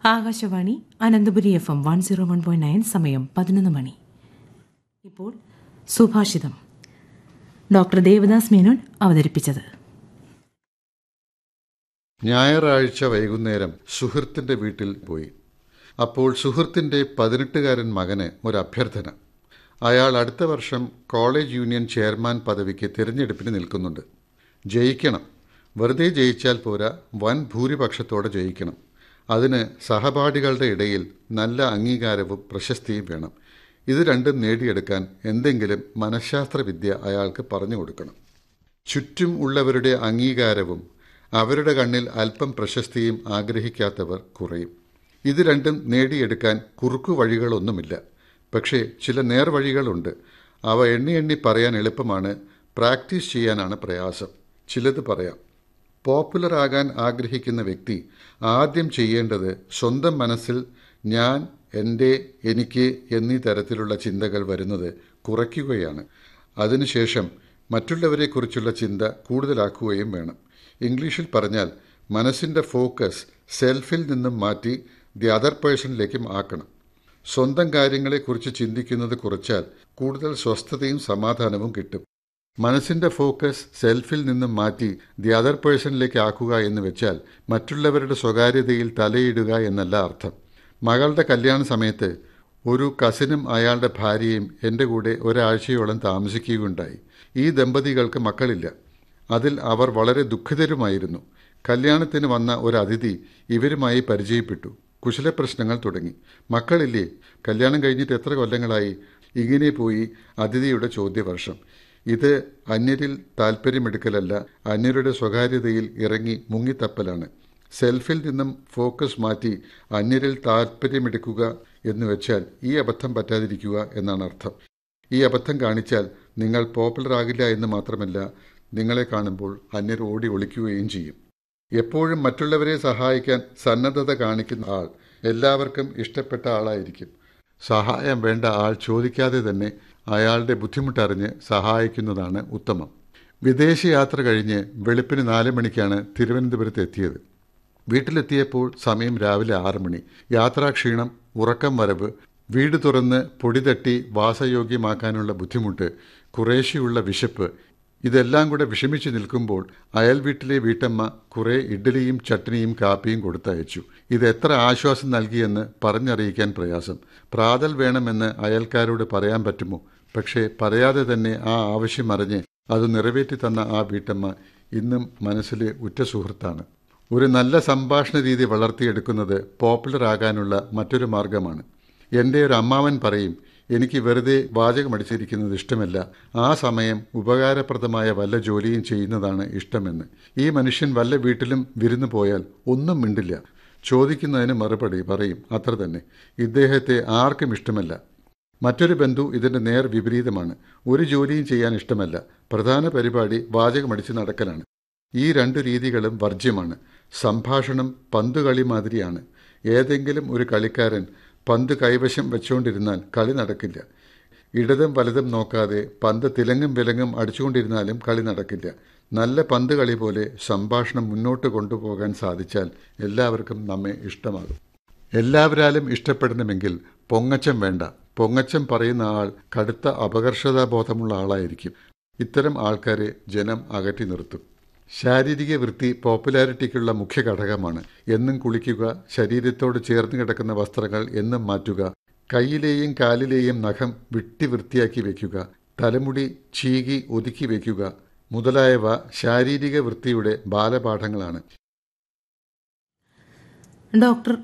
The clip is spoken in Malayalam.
Akashvani Ananthapuri F M one zero one point nine സമയം പതിനൊന്ന് മണി ഇപ്പോൾ സുഭാഷിതം ഡോക്ടർ ദേവദാസ് മേനോൻ അവതരിപ്പിച്ചത് ഞായറാഴ്ച വൈകുന്നേരം സുഹൃത്തിന്റെ വീട്ടിൽ പോയി അപ്പോൾ സുഹൃത്തിന്റെ പതിനെട്ടുകാരൻ മകന് ഒരു അഭ്യർത്ഥന അയാൾ അടുത്ത വർഷം കോളേജ് യൂണിയൻ ചെയർമാൻ പദവിക്ക് തിരഞ്ഞെടുപ്പിന് നിൽക്കുന്നുണ്ട് ജയിക്കണം വെറുതെ ജയിച്ചാൽ പോരാ വൻ ഭൂരിപക്ഷത്തോടെ ജയിക്കണം അതിന് സഹപാഠികളുടെ ഇടയിൽ നല്ല അംഗീകാരവും പ്രശസ്തിയും വേണം ഇത് രണ്ടും നേടിയെടുക്കാൻ എന്തെങ്കിലും മനഃശാസ്ത്ര വിദ്യ അയാൾക്ക് പറഞ്ഞു കൊടുക്കണം ചുറ്റും ഉള്ളവരുടെ അംഗീകാരവും അവരുടെ കണ്ണിൽ അല്പം പ്രശസ്തിയും ആഗ്രഹിക്കാത്തവർ കുറയും ഇത് രണ്ടും നേടിയെടുക്കാൻ കുറുക്കു വഴികളൊന്നുമില്ല പക്ഷേ ചില നേർവഴികളുണ്ട് അവ എണ്ണി എണ്ണി പറയാൻ എളുപ്പമാണ് പ്രാക്ടീസ് ചെയ്യാനാണ് പ്രയാസം ചിലത് പറയാം പോപ്പുലർ ആകാൻ ആഗ്രഹിക്കുന്ന വ്യക്തി ആദ്യം ചെയ്യേണ്ടത് സ്വന്തം മനസ്സിൽ ഞാൻ എൻ്റെ എനിക്ക് എന്നീ തരത്തിലുള്ള ചിന്തകൾ വരുന്നത് കുറയ്ക്കുകയാണ് അതിനുശേഷം മറ്റുള്ളവരെക്കുറിച്ചുള്ള ചിന്ത കൂടുതലാക്കുകയും വേണം ഇംഗ്ലീഷിൽ പറഞ്ഞാൽ മനസ്സിൻ്റെ ഫോക്കസ് സെൽഫിൽ നിന്നും മാറ്റി ദി അതർ പേഴ്സണിലേക്കും ആക്കണം സ്വന്തം കാര്യങ്ങളെക്കുറിച്ച് ചിന്തിക്കുന്നത് കുറച്ചാൽ കൂടുതൽ സ്വസ്ഥതയും സമാധാനവും കിട്ടും മനസ്സിന്റെ ഫോക്കസ് സെൽഫിൽ നിന്നും മാറ്റി ദി അതർ പേഴ്സണിലേക്ക് ആക്കുക എന്ന് വെച്ചാൽ മറ്റുള്ളവരുടെ സ്വകാര്യതയിൽ തലയിടുക എന്നല്ല അർത്ഥം മകളുടെ കല്യാണ സമയത്ത് ഒരു കസിനും അയാളുടെ ഭാര്യയും എൻ്റെ കൂടെ ഒരാഴ്ചയോളം താമസിക്കുകയുണ്ടായി ഈ ദമ്പതികൾക്ക് മക്കളില്ല അതിൽ അവർ വളരെ ദുഃഖിതരുമായിരുന്നു കല്യാണത്തിന് വന്ന ഒരു അതിഥി ഇവരുമായി പരിചയപ്പെട്ടു കുശലപ്രശ്നങ്ങൾ തുടങ്ങി മക്കളില്ലേ കല്യാണം കഴിഞ്ഞിട്ട് എത്ര കൊല്ലങ്ങളായി ഇങ്ങനെ പോയി അതിഥിയുടെ ചോദ്യവർഷം ഇത് അന്യരിൽ താല്പര്യമെടുക്കലല്ല അന്യരുടെ സ്വകാര്യതയിൽ ഇറങ്ങി മുങ്ങിത്തപ്പലാണ് സെൽഫിൽ നിന്നും ഫോക്കസ് മാറ്റി അന്യരിൽ താല്പര്യമെടുക്കുക എന്ന് വെച്ചാൽ ഈ അബദ്ധം പറ്റാതിരിക്കുക എന്നാണ് അർത്ഥം ഈ അബദ്ധം കാണിച്ചാൽ നിങ്ങൾ പോപ്പുലർ ആകില്ല എന്ന് മാത്രമല്ല നിങ്ങളെ കാണുമ്പോൾ അന്യർ ഓടി ഒളിക്കുകയും ചെയ്യും എപ്പോഴും മറ്റുള്ളവരെ സഹായിക്കാൻ സന്നദ്ധത കാണിക്കുന്ന ആൾ എല്ലാവർക്കും ഇഷ്ടപ്പെട്ട ആളായിരിക്കും സഹായം വേണ്ട ആൾ ചോദിക്കാതെ തന്നെ അയാളുടെ ബുദ്ധിമുട്ടറിഞ്ഞ് സഹായിക്കുന്നതാണ് ഉത്തമം വിദേശയാത്ര കഴിഞ്ഞ് വെളുപ്പിന് നാല് മണിക്കാണ് തിരുവനന്തപുരത്ത് എത്തിയത് വീട്ടിലെത്തിയപ്പോൾ സമയം രാവിലെ ആറ് മണി യാത്രാക്ഷീണം ഉറക്കം വരവ് വീട് തുറന്ന് പൊടി തട്ടി വാസയോഗ്യമാക്കാനുള്ള ബുദ്ധിമുട്ട് കുറേശ്ശെയുള്ള വിശപ്പ് ഇതെല്ലാം കൂടെ വിഷമിച്ചു നിൽക്കുമ്പോൾ അയൽ വീട്ടിലെ വീട്ടമ്മ കുറെ ഇഡ്ഡലിയും ചട്നിയും കാപ്പിയും കൊടുത്തയച്ചു ഇത് എത്ര ആശ്വാസം നൽകിയെന്ന് പറഞ്ഞറിയിക്കാൻ പ്രയാസം പ്രാതൽ വേണമെന്ന് അയൽക്കാരോട് പറയാൻ പറ്റുമോ പക്ഷേ പറയാതെ തന്നെ ആ ആവശ്യം അറിഞ്ഞ് അത് നിറവേറ്റി തന്ന ആ വീട്ടമ്മ ഇന്നും മനസ്സിലെ ഉറ്റ സുഹൃത്താണ് ഒരു നല്ല സംഭാഷണ രീതി വളർത്തിയെടുക്കുന്നത് പോപ്പുലർ ആകാനുള്ള മറ്റൊരു മാർഗമാണ് എൻ്റെ ഒരു അമ്മാവൻ പറയും എനിക്ക് വെറുതെ വാചകമടിച്ചിരിക്കുന്നത് ഇഷ്ടമല്ല ആ സമയം ഉപകാരപ്രദമായ വല്ല ജോലിയും ചെയ്യുന്നതാണ് ഇഷ്ടമെന്ന് ഈ മനുഷ്യൻ വല്ല വീട്ടിലും വിരുന്നു പോയാൽ ഒന്നും മിണ്ടില്ല ചോദിക്കുന്നതിന് മറുപടി പറയും അത്ര തന്നെ ഇദ്ദേഹത്തെ ആർക്കും ഇഷ്ടമല്ല മറ്റൊരു ബന്ധു ഇതിൻ്റെ നേർ വിപരീതമാണ് ഒരു ജോലിയും ചെയ്യാൻ ഇഷ്ടമല്ല പ്രധാന പരിപാടി വാചകമടിച്ച് നടക്കലാണ് ഈ രണ്ടു രീതികളും വർജ്യമാണ് സംഭാഷണം പന്തുകളി മാതിരിയാണ് ഏതെങ്കിലും ഒരു കളിക്കാരൻ പന്ത് കൈവശം വെച്ചുകൊണ്ടിരുന്നാൽ കളി നടക്കില്ല ഇടതും വലതും നോക്കാതെ പന്ത് തിലങ്ങും വിലങ്ങും അടിച്ചുകൊണ്ടിരുന്നാലും കളി നടക്കില്ല നല്ല പന്ത് കളി പോലെ സംഭാഷണം മുന്നോട്ട് കൊണ്ടുപോകാൻ സാധിച്ചാൽ എല്ലാവർക്കും നമ്മെ ഇഷ്ടമാകും എല്ലാവരാലും ഇഷ്ടപ്പെടണമെങ്കിൽ പൊങ്ങച്ചം വേണ്ട പൊങ്ങച്ചം പറയുന്ന ആൾ കടുത്ത അപകർഷതാബോധമുള്ള ആളായിരിക്കും ഇത്തരം ആൾക്കാരെ ജനം അകറ്റി നിർത്തും ശാരീരിക വൃത്തി പോപ്പുലാരിറ്റിക്കുള്ള മുഖ്യ ഘടകമാണ് എന്നും കുളിക്കുക ശരീരത്തോട് ചേർന്ന് കിടക്കുന്ന വസ്ത്രങ്ങൾ എന്നും മാറ്റുക കൈയിലെയും കാലിലെയും നഖം വിട്ടി വൃത്തിയാക്കി വയ്ക്കുക തലമുടി ചീകി ഒതുക്കി വയ്ക്കുക മുതലായവ ശാരീരിക വൃത്തിയുടെ ബാലപാഠങ്ങളാണ് ഡോക്ടർ